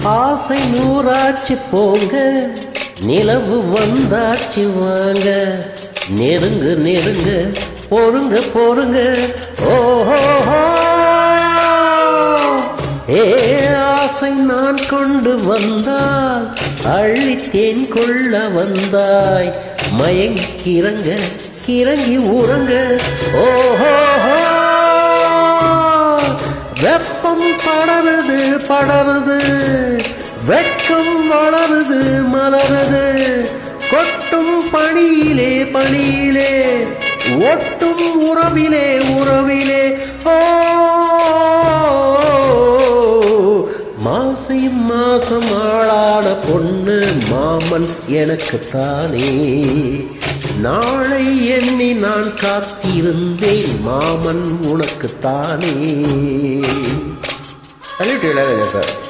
ஆசை நூறாச்சு போங்க நிலவு வந்தாச்சு வாங்க நெருங்கு நெருங்க பொறுங்க பொறுங்க ஓஹோ ஏ ஆசை நான் கொண்டு வந்தால் அள்ளித்தேன் கொள்ள வந்தாய் மயங்கி கிறங்க கிறங்கி உறங்க ஓஹோ வெப்பம் படருது படருது வெட்கம் வளருது மலருது கொட்டும் பணியிலே பணியிலே ஒட்டும் உறவிலே உறவிலே ஓ மாசி மாசம் ஆளான பொண்ணு மாமன் எனக்கு தானே நாளை எண்ணி நான் காத்திருந்தேன் மாமன் உனக்கு தானே சல்யூட் இளையராஜா சார்